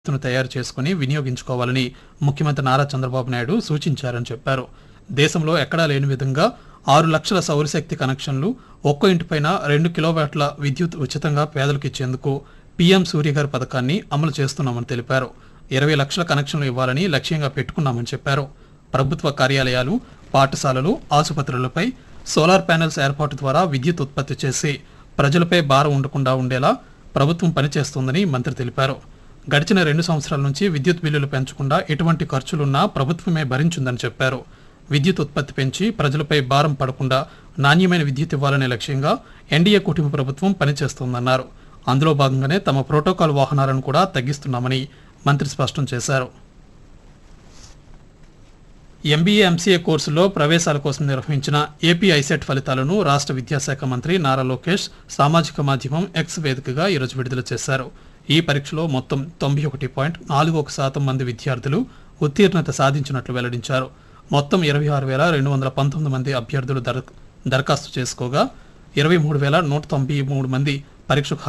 ను తయారు చేసుకుని వినియోగించుకోవాలని ముఖ్యమంత్రి నారా చంద్రబాబు నాయుడు సూచించారని చెప్పారు దేశంలో ఎక్కడా లేని విధంగా ఆరు లక్షల సౌరశక్తి కనెక్షన్లు ఒక్కో ఇంటిపైన రెండు కిలోవాట్ల విద్యుత్ ఉచితంగా పేదలకు ఇచ్చేందుకు పీఎం సూర్యగారి పథకాన్ని అమలు చేస్తున్నామని తెలిపారు ఇరవై లక్షల కనెక్షన్లు ఇవ్వాలని లక్ష్యంగా పెట్టుకున్నామని చెప్పారు ప్రభుత్వ కార్యాలయాలు పాఠశాలలు ఆసుపత్రులపై సోలార్ ప్యానెల్స్ ఏర్పాటు ద్వారా విద్యుత్ ఉత్పత్తి చేసి ప్రజలపై భారం ఉండకుండా ఉండేలా ప్రభుత్వం పనిచేస్తోందని మంత్రి తెలిపారు గడిచిన రెండు సంవత్సరాల నుంచి విద్యుత్ బిల్లులు పెంచకుండా ఎటువంటి ఖర్చులున్నా ప్రభుత్వమే భరించిందని చెప్పారు విద్యుత్ ఉత్పత్తి పెంచి ప్రజలపై భారం పడకుండా నాణ్యమైన విద్యుత్ ఇవ్వాలనే లక్ష్యంగా ఎన్డీఏ కుటుంబ ప్రభుత్వం పనిచేస్తోందన్నారు అందులో భాగంగానే తమ ప్రోటోకాల్ వాహనాలను కూడా తగ్గిస్తున్నామని మంత్రి స్పష్టం చేశారు ఎంబీఏ ఎంసీఏ కోర్సులో ప్రవేశాల కోసం నిర్వహించిన ఏపీ ఐసెట్ ఫలితాలను రాష్ట్ర విద్యాశాఖ మంత్రి నారా లోకేష్ సామాజిక మాధ్యమం ఎక్స్ వేదికగా ఈరోజు విడుదల చేశారు ఈ పరీక్షలో మొత్తం తొంభై ఒకటి పాయింట్ నాలుగు ఒక శాతం మంది విద్యార్థులు ఉత్తీర్ణత సాధించినట్లు వెల్లడించారు మొత్తం ఇరవై ఆరు వేల రెండు వందల పంతొమ్మిది మంది అభ్యర్థులు దర దరఖాస్తు చేసుకోగా ఇరవై మూడు వేల నూట తొంభై మూడు మంది పరీక్షకు